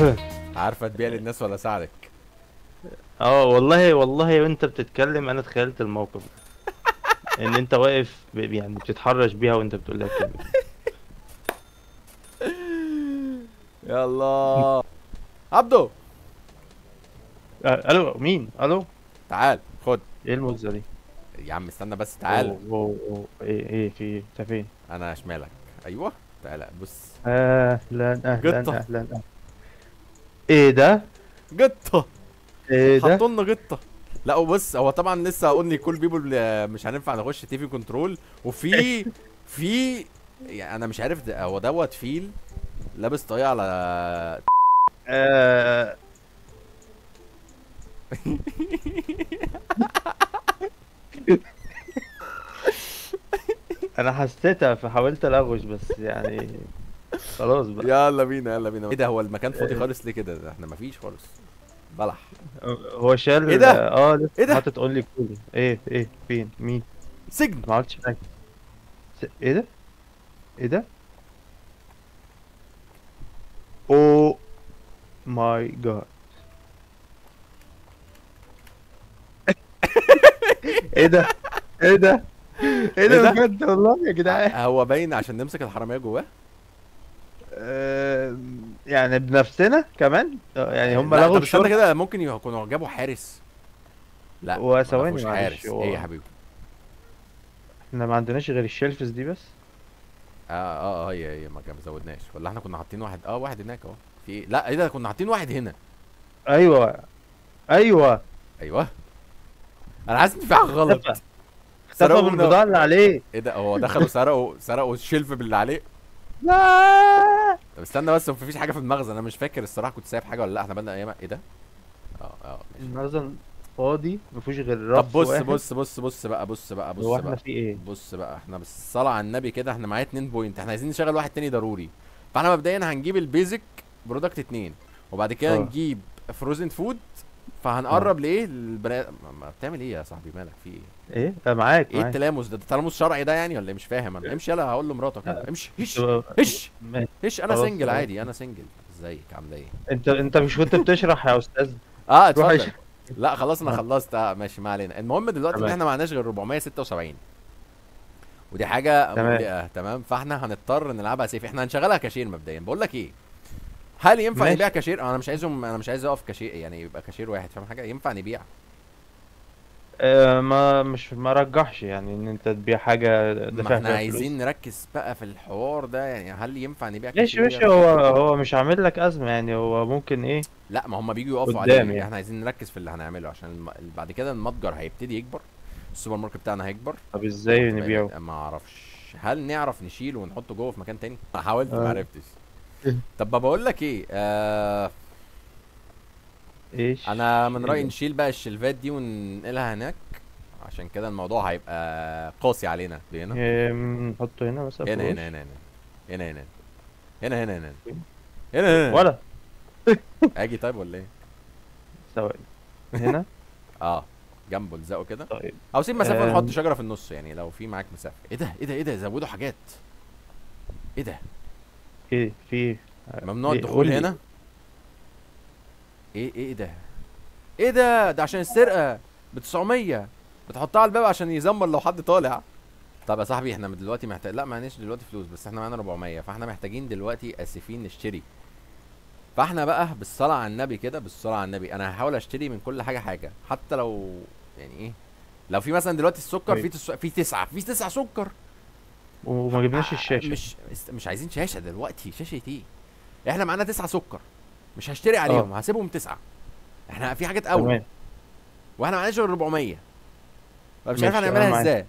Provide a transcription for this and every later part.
عارفه تبيع للناس ولا اساعدك اه والله والله وانت بتتكلم انا تخيلت الموقف ده. ان انت واقف ب- يعني بتتحرش بيها وانت بتقول لها الكلمه دي. يلا عبدو آه، الو مين الو تعال خد ايه الموزه دي يا عم استنى بس تعال أوه، أوه، أوه. ايه ايه في إيه؟ انت فين انا شمالك ايوه تعال بص اهلا اهلا قطة. اهلا أهلاً. ايه ده قطه ايه ده حطوا لنا قطه لا وبص هو طبعا لسه اونلي كول بيبول مش هننفع نخش تي في كنترول وفي في يعني انا مش عارف ده هو دوت فيل لابس طاقية على آه... انا حسيتها فحاولت الغوش بس يعني خلاص بقى يلا بينا يلا بينا ايه ده هو المكان فاضي خالص ليه كده ده احنا مفيش خالص بلح هو شال إيه ده؟ اه لسه إيه ده؟ حاطط اونلي كولي ايه ايه فين مين سجن ما عملتش حاجه س- ايه ده ايه ده او ماي جاد ايه ده ايه ده ايه إيه ده ده؟ بجد والله يا جدعان هو باين عشان نمسك الحراميه جواه آه، يعني بنفسنا كمان آه، يعني هم لا، لغوا طب استنى الشرطه كده ممكن يكونوا جابوا حارس لا هو ما ثواني فيهوش معلش، حارس هو- ايه يا حبيبي احنا ما عندناش غير الشلفز دي بس اه اه اه هي هي ما كان زودناش ولا احنا كنا حاطين واحد اه واحد هناك اهو في ايه لا ايه ده كنا حاطين واحد هنا ايوه ايوه ايوه انا حاسس ان في حاجه غلط اختفى اختفى سرقوا منه. بالبضاعه اللي عليه ايه ده هو دخلوا سرقوا سرقوا الشلف باللي عليه لا طب استنى بس هو مفيش حاجه في المخزن انا مش فاكر الصراحه كنت سايب حاجه ولا لا احنا بقالنا ايام ايه ده اه اه ماشي. المخزن فاضي مفيهوش غير رف طب بص واحد. بص بص بص بقى بص بقى بص هو احنا بقى في ايه بص بقى احنا بالصلاة على النبي كده احنا معايا 2 بوينت احنا عايزين نشغل واحد تاني ضروري فاحنا مبدئيا هنجيب البيزك برودكت 2 وبعد كده اه. نجيب فروزن فود فهنقرب لايه للبني ما- ما بتعمل ايه يا صاحبي مالك في ايه ايه ده معاك ايه معاك التلامس ده ده تلامس شرعي ده يعني ولا إيه؟ مش فاهم انا امشي يلا هقول لمراتك لا. كده امشي هش تبقى- هش ماشي. هش انا خلاص، سنجل خلاص. عادي انا سنجل ازيك عامله ايه انت انت مش كنت بتشرح يا استاذ اه روح اتفضل اش- لا خلاص انا آه. خلصت اه ماشي ما علينا المهم دلوقتي ان تمام. احنا معناش غير 476 ودي حاجه تمام. مقلقه تمام فاحنا هنضطر نلعبها سيف احنا هنشغلها كاشير مبدئيا بقول لك ايه هل ينفع ماشي. نبيع كاشير انا مش عايزهم انا مش عايز اقف كاشير يعني يبقى كاشير واحد فاهم حاجه ينفع نبيع آه ما مش ما رجحش يعني ان انت تبيع حاجه ما دافع احنا فيها عايزين فلوس. نركز بقى في الحوار ده يعني هل ينفع نبيع ماشي كاشير ماشي هو هو مش عامل لك ازمه يعني هو ممكن ايه لا ما هم بيجوا يقفوا قدام عليه يعني. احنا عايزين نركز في اللي هنعمله عشان الم... بعد كده المتجر هيبتدي يكبر السوبر ماركت بتاعنا هيكبر طب ازاي طب نبيعه يعني ما اعرفش هل نعرف نشيله ونحطه جوه في مكان تاني ما حاولت ما آه. عرفتش طب ما بقول لك ايه آه ايش انا من رايي إيه؟ نشيل بقى الشلفات دي وننقلها هناك عشان كده الموضوع هيبقى قاسي علينا هنا إيه، نحطه هنا مثلا هنا في هنا الوش؟ هنا هنا هنا هنا هنا هنا هنا هنا هنا ولا اجي طيب ولا ايه ثواني هنا اه جنبه الزقه كده طيب او سيب مسافه آم. ونحط شجره في النص يعني لو في معاك مسافه ايه ده ايه ده ايه ده زودوا حاجات ايه ده ايه في ايه ممنوع إيه؟ الدخول قول لي. هنا ايه ايه ده ايه ده ده عشان السرقه ب 900 بتحطها على الباب عشان يزمر لو حد طالع طب يا صاحبي احنا دلوقتي محتاج لا معناش دلوقتي فلوس بس احنا معانا 400 فاحنا محتاجين دلوقتي اسفين نشتري فاحنا بقى بالصلاه على النبي كده بالصلاه على النبي انا هحاول اشتري من كل حاجه حاجه حتى لو يعني ايه لو في مثلا دلوقتي السكر في طيب. تس... في تسعه في تسعه سكر وما جبناش آه، الشاشه مش است- مش عايزين شاشه دلوقتي شاشه ايه احنا معانا تسعة سكر مش هشتري عليهم هسيبهم تسعة احنا في حاجات اول تمام واحنا معناش غير 400 فمش ماشي، عارف أنا هنعملها معاك. ازاي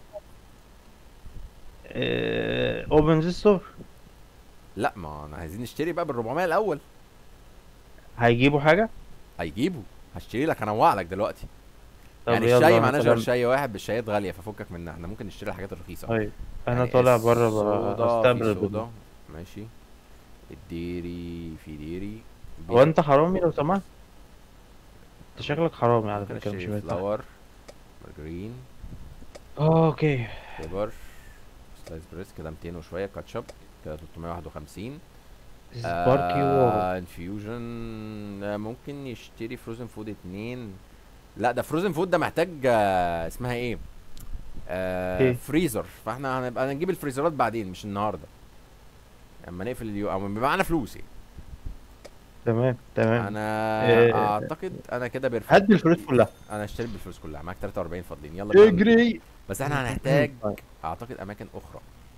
اوبن ذا ستور لا ما انا عايزين نشتري بقى بال 400 الاول هيجيبوا حاجه هيجيبوا هشتري لك هنوع لك دلوقتي طب يعني يلا الشاي أنا معناش غير طالع- شاي واحد بالشايات غاليه ففكك منها احنا ممكن نشتري الحاجات الرخيصه طيب انا يعني طالع بره الصودا، استقبل في البضاعة. صودا ماشي الديري في ديري هو انت حرامي لو سمحت انت شكلك حرامي على ممكن فكره مش اشتري مرتاح فلاور مارجرين اوكي كبر سلايس بريس كده 200 وشويه كاتشب كده 351 سباركي وورد آه انفيوجن ممكن يشتري فروزن فود اتنين لا ده فروزن فود ده محتاج آه اسمها ايه آه إيه؟ فريزر فاحنا هنبقى نجيب الفريزرات بعدين مش النهارده اما نقفل اليو او بيبقى معانا فلوس يعني تمام تمام انا إيه. اعتقد انا كده بيرفكت هات الفلوس كلها انا اشتري بالفلوس كلها معاك 43 فاضلين يلا بينا اجري بس احنا هنحتاج طيب. اعتقد اماكن اخرى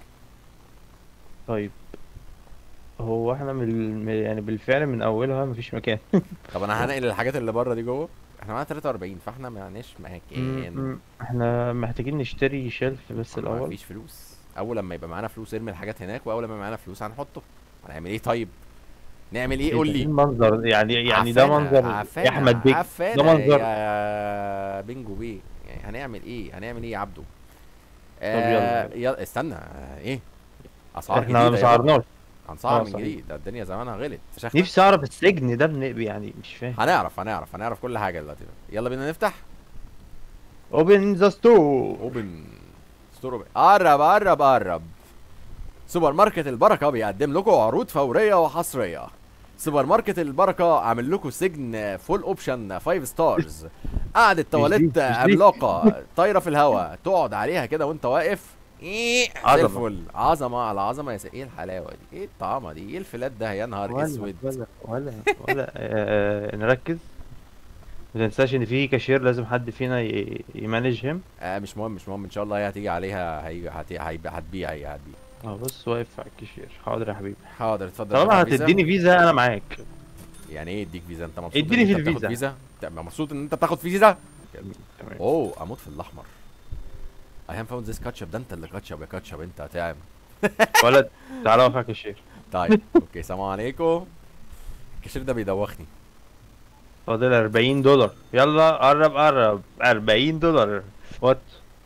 طيب هو احنا من من- يعني بالفعل من اولها مفيش مكان طب انا هنقل الحاجات اللي بره دي جوه احنا معانا 43 فاحنا معناش مكان م- احنا محتاجين نشتري شلف بس الاول مفيش فلوس اول لما يبقى معانا فلوس ارمي الحاجات هناك واول لما يبقى معانا فلوس هنحطه هنعمل ايه طيب نعمل ايه قول إيه لي المنظر يعني يعني ده عفانة- منظر عفانة- يا احمد بيك عفانة ده منظر يا بينجو بيه يعني هنعمل ايه هنعمل ايه يا عبدو يلا. آه يلا استنى آه ايه اسعار احنا ما جديده يابا. سعرناش هنسعر آه، من صحيح. جديد ده الدنيا زمانها غلت شخنا. نفسي اعرف السجن ده بن... يعني مش فاهم هنعرف هنعرف هنعرف كل حاجه دلوقتي يلا بينا نفتح اوبن ذا ستور اوبن ستور قرب قرب قرب سوبر ماركت البركه بيقدم لكم عروض فوريه وحصريه سوبر ماركت البركه عامل لكم سجن فول اوبشن 5 ستارز قعدة تواليت مش دي. عملاقه طايره في الهواء تقعد عليها كده وانت واقف ايه زي عظمة. الفل عظمه على عظمه يا س... ايه الحلاوه دي ايه الطعامه دي ايه الفلات ده يا نهار ولا اسود ولا ولا ولا آه نركز ما تنساش ان في كاشير لازم حد فينا ي... يمانج هيم آه مش مهم مش مهم ان شاء الله هي هتيجي عليها هي هتي... هي... هتبيع هي هتبيع اه بص واقف على الكاشير حاضر يا حبيبي حاضر اتفضل طالما شوف الفيزا. هتديني فيزا انا معاك يعني ايه اديك فيزا انت مبسوط اديني إن في انت بتاخد الفيزا. فيزا تبقى مبسوط ان انت بتاخد فيزا تمام اوه اموت في الاحمر I have found this ketchup ده انت اللي كاتشب يا كاتشب انت هتعمل ولد تعالى اقف على الكاشير طيب اوكي سلام عليكم الكاشير ده بيدوخني فاضل 40 دولار يلا قرب قرب 40 دولار وات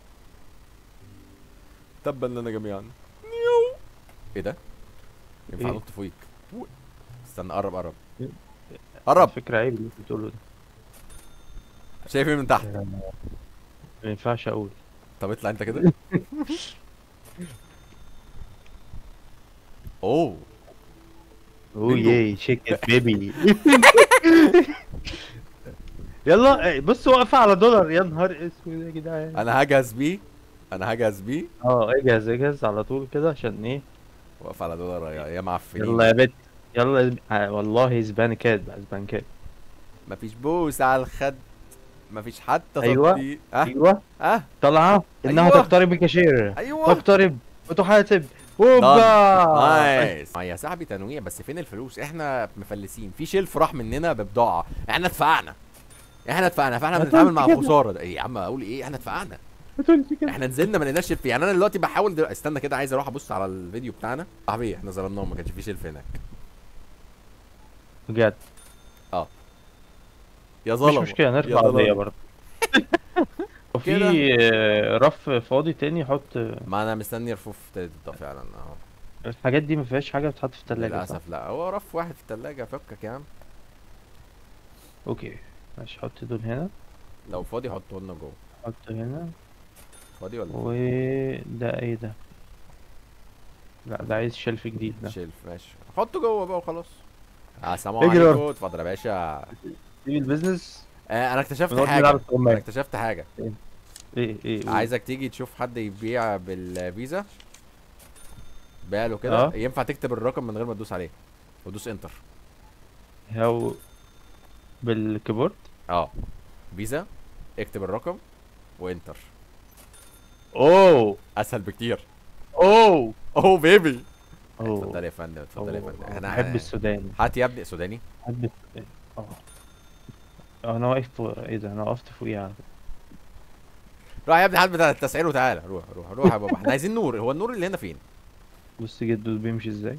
تبا لنا جميعا نيو. ايه ده؟ ينفع إيه؟ انط فوقيك استنى قرب قرب قرب فكرة عيب اللي انت بتقوله ده شايف ايه من تحت ما ينفعش اقول طب اطلع انت كده اوه اوه بينجو. ياي شيك بيبي يلا إيه، بص واقفة على دولار يا نهار اسود يا جدعان انا هجهز بيه انا هجهز بيه اه اجهز اجهز على طول كده عشان ايه واقف على دولار يا يا معفنين يلا يا بت يلا آه، والله زبانكات بقى زبانكات مفيش بوس على الخد مفيش حتى أيوة. تطبيق اه ايوه اه طالعة انها أيوة. تقترب الكاشير ايوه تقترب وتحاسب هوبا نايس ما يا صاحبي تنويع بس فين الفلوس احنا مفلسين في شيلف راح مننا ببضاعه احنا ادفعنا احنا ادفعنا فاحنا ما بنتعامل مع تقولش كده. خساره ده. ايه يا عم اقول ايه احنا ادفعنا ما تقولش كده احنا نزلنا ما لقيناش شيلف يعني انا دلوقتي بحاول دل... استنى كده عايز اروح ابص على الفيديو بتاعنا صاحبي احنا ظلمناهم ما كانش في شيلف هناك بجد يا مش ظلم مشكلة يا نرفع ظلام. قضية برضه وفي آه، رف فاضي تاني حط ما انا مستني رفوف تضاف فعلا اهو الحاجات دي ما فيهاش حاجة بتتحط في التلاجة صح؟ للاسف لا هو رف واحد في الثلاجه فكك يا عم اوكي ماشي حط دول هنا لو فاضي حطه لنا جوه حط هنا فاضي ولا وده ايه ده لا ده عايز شلف جديد ده شيلف ماشي حطه جوه بقى وخلاص آه، السلام اجري عليكم ورا. اتفضل يا باشا سيب البيزنس آه انا اكتشفت ونقعد حاجه نلعب انا استغماية اكتشفت حاجه ايه ايه قول. عايزك تيجي تشوف حد يبيع بالفيزا بيع له كده اه. ينفع تكتب الرقم من غير ما تدوس عليه وتدوس انتر هاو بالكيبورد اه فيزا اكتب الرقم وانتر اوه اسهل بكتير اوه اوه بيبي اوه اتفضل يا فندم اتفضل يا فندم أوه. انا بحب السودان هات يا ابني سوداني بحب السودان اه اه انا واقف فوق ايه ده انا وقفت فوقيه على فكرة. روح يا ابني هات بتاع التسعير وتعالى روح روح روح يا بابا احنا عايزين نور هو النور اللي هنا فين بص جدو بيمشي ازاي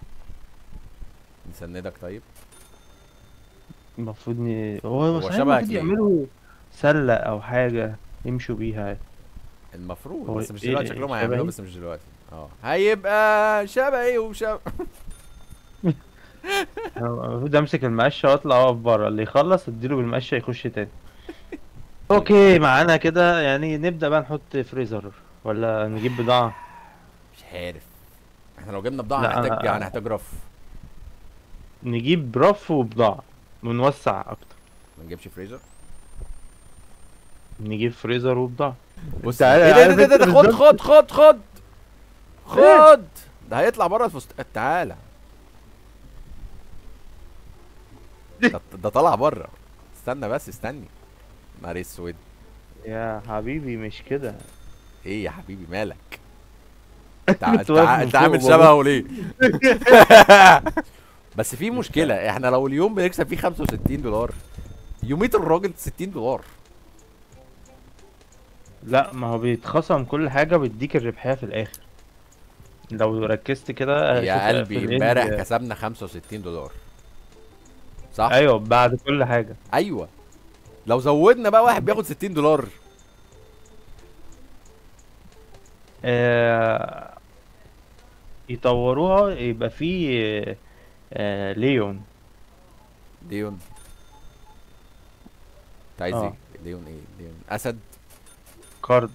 نسندك طيب المفروض ن... هو هو صحيح شبهك المفروض ليه؟ يعملوا سلة او حاجة يمشوا بيها المفروض هو بس مش ايه- دلوقتي شكلهم شبهي؟ هيعملوه بس مش دلوقتي اه هيبقى شبهي وشبه أنا المفروض امسك المقشة واطلع اقف بره اللي يخلص اديله بالمقشة يخش تاني اوكي معانا كده يعني نبدأ بقى نحط فريزر ولا نجيب بضاعة مش عارف احنا لو جبنا بضاعه لا، هنحتاج أنا- هنحتاج رف نجيب رف وبضاعة ونوسع اكتر ما نجيبش فريزر نجيب فريزر وبضاعة بص تعالى- ايه ده عارف ده ده, انت ده خد بالظبط- خد خد خد خد ده هيطلع بره الفست تعالى ده, ده طلع بره استنى بس استني نهار اسود يا حبيبي مش كده ايه يا حبيبي مالك انت ع- انت كنت واقف ع- من انت فوق عامل ببص. شبهه ليه بس في مشكله احنا لو اليوم بنكسب فيه 65 دولار يومية الراجل 60 دولار لا ما هو بيتخصم كل حاجة بيديك الربحية في الآخر لو ركزت كده شوف يا في قلبي الإند- امبارح كسبنا 65 دولار صح ايوه بعد كل حاجة ايوه لو زودنا بقى واحد بياخد 60 دولار آه يطوروها يبقى في آه ليون ليون انت عايز آه. ايه ليون ايه ليون اسد كارد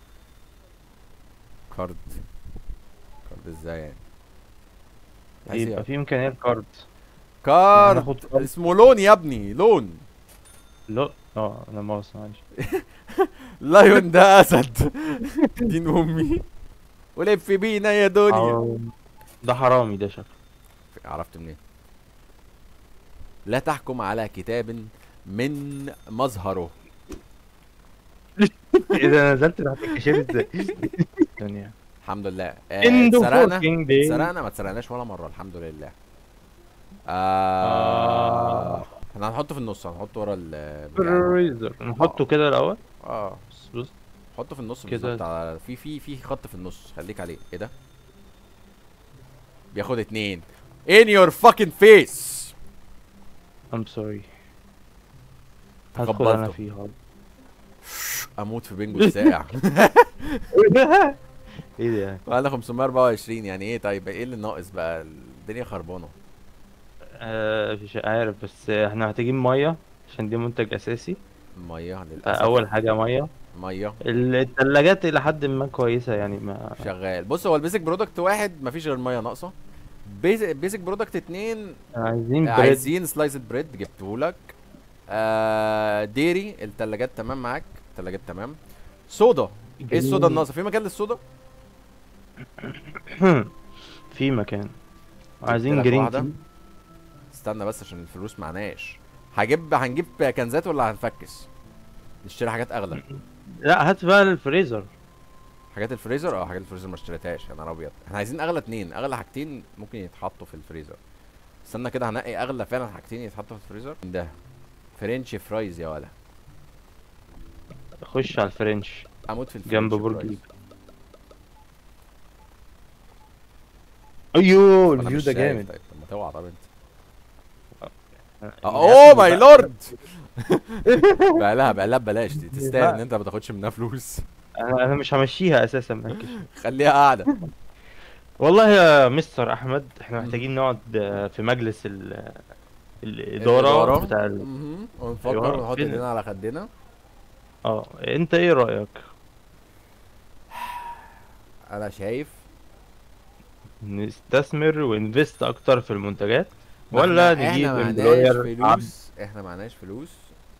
كارد كارد ازاي يعني عايز يبقى ايه في إمكانية الكارد كارد هناخد كارد. اسمه لون يا ابني لون لا اه انا ما معلش لايون ده اسد دين امي ولف بينا يا دنيا آه، ده حرامي ده شكله عرفت منين لا تحكم على كتاب من مظهره ايه ده نزلت تحت الكاشير ازاي؟ دنيا الحمد لله آه، End of اتسرقنا working day. اتسرقنا ما اتسرقناش ولا مره الحمد لله آه آه. احنا هنحطه في النص هنحطه ورا ال بتاع. فريزر نحطه كده الاول اه بص بص حطه في النص كده. بالظبط على في في في خط في النص خليك عليه ايه ده بياخد اتنين in your fucking face I'm sorry هدخل انا تقبلته. فيها اموت في بينجو الساقع ايه ده وعندنا 524 يعني ايه طيب ايه اللي ناقص بقى الدنيا خربانه آه مش عارف بس احنا محتاجين ميه عشان دي منتج اساسي ميه للاسف فاول حاجه ميه ميه الثلاجات الى حد ما كويسه يعني ما شغال بص هو البيزك برودكت واحد مفيش غير ميه ناقصه بيزك بيزك برودكت اتنين عايزين بريد عايزين سلايسد بريد جبتهولك آه ديري التلاجات تمام معاك التلاجات تمام صودا ايه الصودا الناقصه في مكان للصودا في مكان لك عايزين جرين واحدة. تي استنى بس عشان الفلوس معناش هجيب هنجيب كنزات ولا هنفكس نشتري حاجات اغلى لا هات بقى الفريزر حاجات الفريزر اه حاجات الفريزر ما اشتريتهاش انا ابيض احنا عايزين اغلى اتنين اغلى حاجتين ممكن يتحطوا في الفريزر استنى كده هنقي اغلى فعلا حاجتين يتحطوا في الفريزر ده فرنش فرايز يا ولا خش على الفرنش اموت في الفرنش جنب برج فرايز. إيفل. ايوه أنا الفيو مش ده شايف. جامد طيب طب ما توعى طب انت يعني اوه هات ماي بقى- لورد بقى لها بقى لها ببلاش دي تستاهل ان انت ما تاخدش منها فلوس انا انا مش همشيها اساسا مركز خليها قاعده والله يا مستر احمد احنا محتاجين نقعد آه، في مجلس ال الاداره بتاع ال... مهم. ونفكر أيوة، ونحط فين؟ ايدينا على خدنا اه انت ايه رايك انا شايف نستثمر وانفست اكتر في المنتجات ما ولا احنا- نجيب احنا معناش امبلوير عبد فلوس احنا معناش فلوس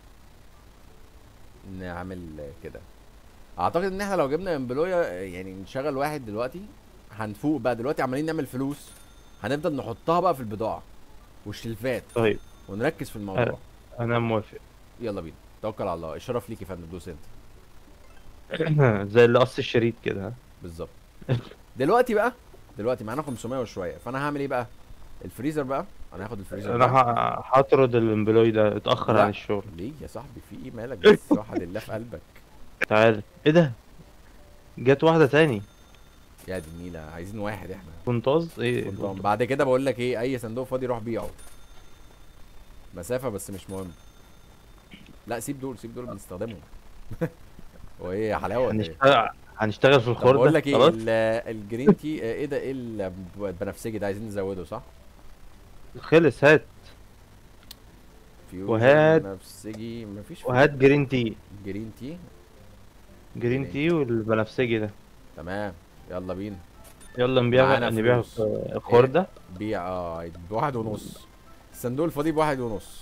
نعمل كده اعتقد ان احنا لو جبنا امبلويا يعني نشغل واحد دلوقتي هنفوق بقى دلوقتي عمالين نعمل فلوس هنفضل نحطها بقى في البضاعه والشلفات طيب ونركز في الموضوع انا موافق يلا بينا توكل على الله الشرف ليك يا فندم دوس انت زي اللي قص الشريط كده ها؟ بالظبط دلوقتي بقى دلوقتي معانا 500 وشويه فانا هعمل ايه بقى الفريزر بقى انا هاخد الفريزر انا ده. ه- هطرد الامبلوي ده اتاخر لا. عن الشغل ليه يا صاحبي في ايه مالك بس راحه لله في قلبك تعال ايه ده جت واحده تاني يا دي النيله عايزين واحد احنا كنتاز ايه فندق. بعد كده بقول لك ايه اي صندوق فاضي روح بيعه مسافه بس مش مهم لا سيب دول سيب دول بنستخدمهم وايه يا حلاوه ولا ايه هنشتغل هنشتغل في طب الخردة بقول لك ايه خلاص ال- الجرين تي آه، ايه ده ايه ال- البنفسجي ده عايزين نزوده صح خلص هات فيوجن وهات- بنفسجي مفيش وهات جرين تي جرين تي جرين جرين تي والبنفسجي ده تمام يلا بينا يلا نبيع معانا نبيع فلوس. في الخردة بيع اه بواحد ونص الصندوق الفاضي بواحد ونص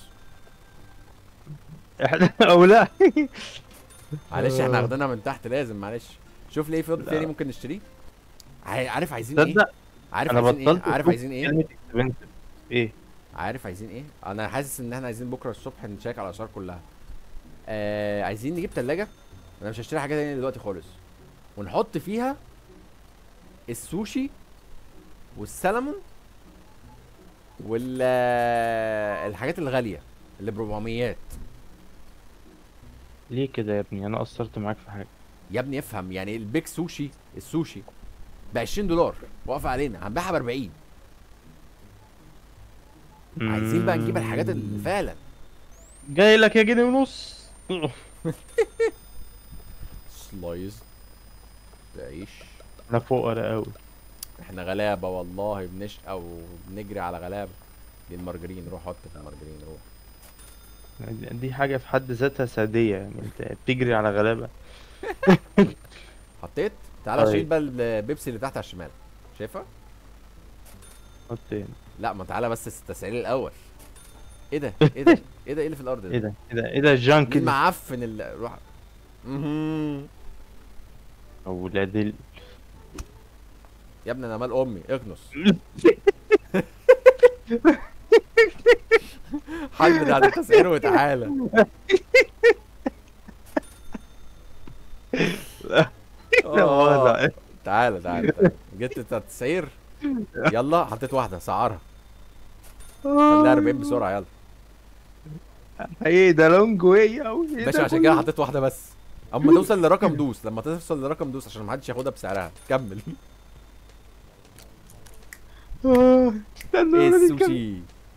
احنا او لا معلش احنا آه. واخدينها من تحت لازم معلش شوف ليه فاضي لا. تاني ممكن نشتريه عا- عارف عايزين ايه تصدق عارف انا عايزين ايه بطلت عارف أشوف عايزين ايه كلمة expensive. ايه عارف عايزين ايه انا حاسس ان احنا عايزين بكره الصبح نشيك على الاسعار كلها آه عايزين نجيب تلاجة انا مش هشتري حاجه تانية دلوقتي خالص ونحط فيها السوشي والسلمون وال الحاجات الغاليه اللي ب 400 ليه كده يا ابني انا قصرت معاك في حاجه يا ابني افهم يعني البيك سوشي السوشي ب 20 دولار واقفه علينا هنبيعها ب 40 عايزين بقى نجيب الحاجات اللي فعلا جاي لك يا جنيه ونص سلايز تعيش انا فقرا قوي احنا غلابه والله بنشقى وبنجري على غلابه دي المارجرين روح حط في المارجرين روح دي حاجه في حد ذاتها ساديه يعني انت بتجري على غلابه حطيت تعالى طيب. شيل بقى البيبسي اللي تحت على الشمال شايفها حط هنا. لا ما تعالى بس التسعير الاول ايه ده ايه ده ايه ده ايه اللي في الارض ايه ده ده ايه ده ايه ده الجانك مين ده معفن ال... روح مهم. اولاد ال... يا ابني انا مال امي اكنس حل على التسعير وتعالى لا مؤاخذة. آه. تعالى تعالى تعالى. جبت بتاع التسعير يلا حطيت واحده سعرها خليها 40 بسرعه يلا ايه ده لونج واي قوي باشا عشان كده حطيت واحده بس اما توصل لرقم دوس لما توصل لرقم دوس عشان محدش ياخدها بسعرها كمل استنى ايه أنا دي كام؟ السوشي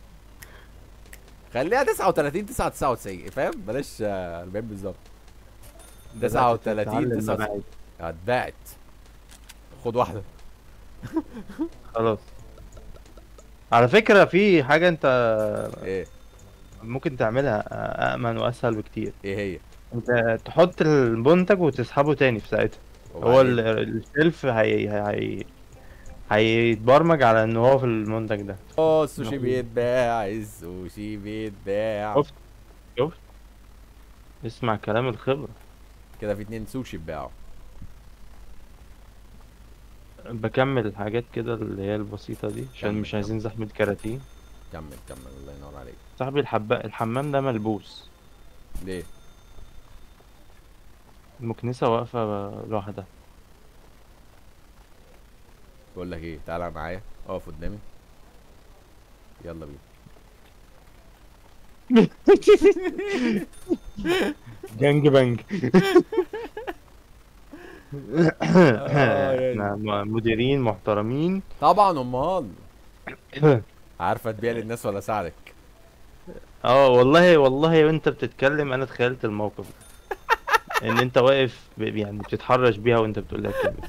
خليها 39 9 99 فاهم بلاش آه، 40 بالظبط 39 تتعلم 99 معاك. اتباعت خد واحده خلاص على فكرة في حاجة انت ايه ممكن تعملها أأمن وأسهل بكتير ايه هي انت تحط المنتج وتسحبه تاني في ساعتها هو وبعدين؟ ال- الشلف هي هي هيتبرمج على ان هو في المنتج ده اه السوشي نقول. بيتباع السوشي بيتباع شفت؟ شفت اسمع كلام الخبرة كده في اتنين سوشي اتباعوا بكمل الحاجات كده اللي هي البسيطة دي عشان كمل، مش كمل. عايزين زحمة كراتين كمل كمل الله ينور عليك صاحبي الحب... الحمام ده ملبوس ليه المكنسة واقفة لوحدها بقول لك ايه تعالى معايا اقف قدامي يلا بينا جانج بانج يعني. احنا م- مديرين محترمين طبعا امال عارفه تبيع للناس ولا اساعدك اه والله والله وانت بتتكلم انا تخيلت الموقف ده. ان انت واقف ب- يعني بتتحرش بيها وانت بتقول لها كده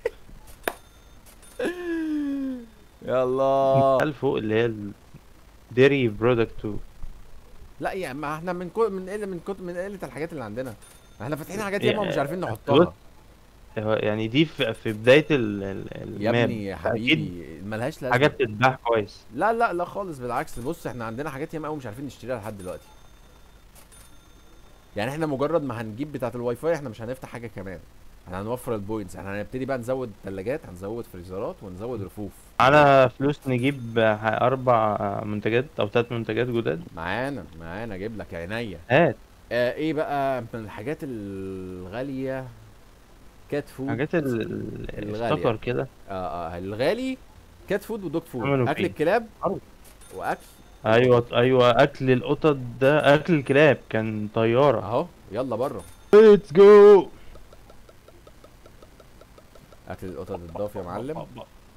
يلا قال فوق اللي هي الديري برودكت لا يا ما احنا من كل من قله من كتر من قله الحاجات اللي عندنا احنا فاتحين حاجات يا- ياما ومش عارفين بص، نحطها يعني دي في, في بداية ال- ال- يا الماب ابني يا أكيد حبيبي ملهاش لازمه حاجة بتتباع كويس لا لا لا خالص بالعكس بص احنا عندنا حاجات ياما قوي مش عارفين نشتريها لحد دلوقتي يعني احنا مجرد ما هنجيب بتاعه الواي فاي احنا مش هنفتح حاجه كمان احنا هنوفر البوينتس احنا هنبتدي بقى نزود ثلاجات هنزود فريزرات ونزود رفوف على فلوس نجيب اربع منتجات او ثلاث منتجات جداد معانا معانا اجيب لك عينيا هات آه ايه بقى من الحاجات الغاليه كات فود حاجات ال- ال- الغالية. افتكر كده آه آه الغالي كات فود ودوج فود عملوا اكل فيه. الكلاب عرض. واكل ايوه ايوه اكل القطط ده اكل الكلاب كان طياره اهو يلا بره ليتس جو اكل القطط الضاف يا معلم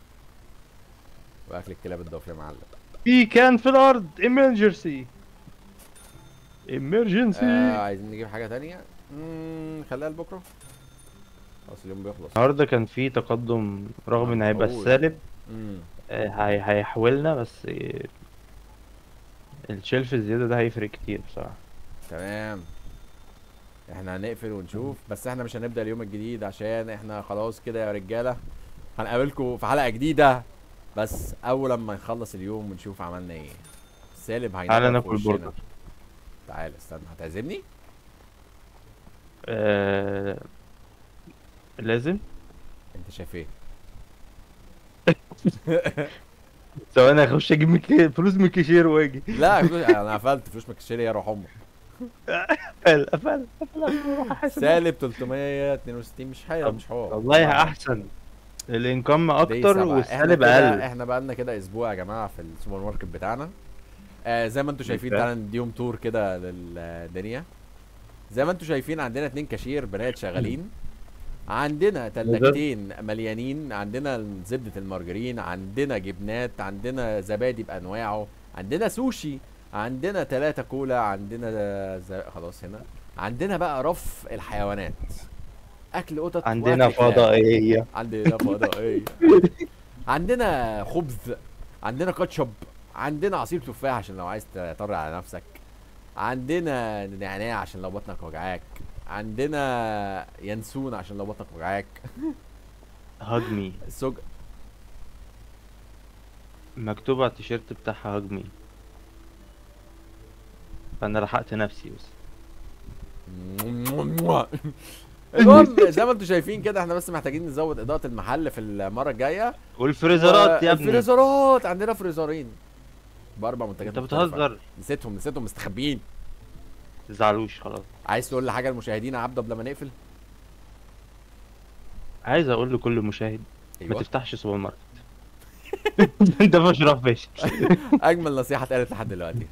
واكل الكلاب الضاف يا معلم في كان في الارض emergency emergency آه عايزين نجيب حاجه تانية مم، خليها لبكره خلاص اليوم بيخلص النهارده كان في تقدم رغم ان هيبقى معقول. السالب امم آه، هي هيحولنا بس آه، الشلف الزياده ده هيفرق كتير بصراحه تمام احنا هنقفل ونشوف بس احنا مش هنبدأ اليوم الجديد عشان احنا خلاص كده يا رجالة هنقابلكم في حلقة جديدة بس اول لما نخلص اليوم ونشوف عملنا ايه سالم هينور تعالى في ناكل وشنا. برجر تعالى استنى هتعزمني آه... لازم انت شايف ايه ثواني اخش اجيب مك... فلوس من الكاشير واجي لا فلوس انا قفلت فلوس مكشري يا روح امك قفل قفل قفل أحسن. سالب 362 مش حاجه طب مش حوار والله احسن الانكم دي اكتر سبعة. احنا والسالب كده اقل احنا بقالنا كده اسبوع يا جماعه في السوبر ماركت بتاعنا آه زي ما انتم شايفين اوكي. تعالى نديهم تور كده للدنيا زي ما انتم شايفين عندنا اتنين كاشير بنات شغالين عندنا تلاجتين مليانين عندنا زبدة المارجرين عندنا جبنات عندنا زبادي بأنواعه عندنا سوشي عندنا تلاتة كولا عندنا ز... خلاص هنا عندنا بقى رف الحيوانات أكل قطط عندنا وأكل كلاب. فضائيه عندنا فضائية عندنا خبز عندنا كاتشب عندنا عصير تفاح عشان لو عايز تطر على نفسك عندنا نعناع عشان لو بطنك وجعاك عندنا ينسون عشان لو بطنك وجعاك هجمي السج مكتوب على التيشيرت بتاعها هجمي فانا لحقت نفسي بس المهم زي ما انتم شايفين كده احنا بس محتاجين نزود اضاءة المحل في المرة الجاية والفريزرات يا ابني الفريزرات عندنا فريزرين باربع منتجات انت مختلفة. بتهزر نسيتهم نسيتهم مستخبيين تزعلوش خلاص عايز تقول لحاجة للمشاهدين يا عبده قبل ما نقفل عايز اقول لكل مشاهد ما ايوه تفتحش سوبر ماركت ده مشرف باشا اجمل نصيحة اتقالت لحد دلوقتي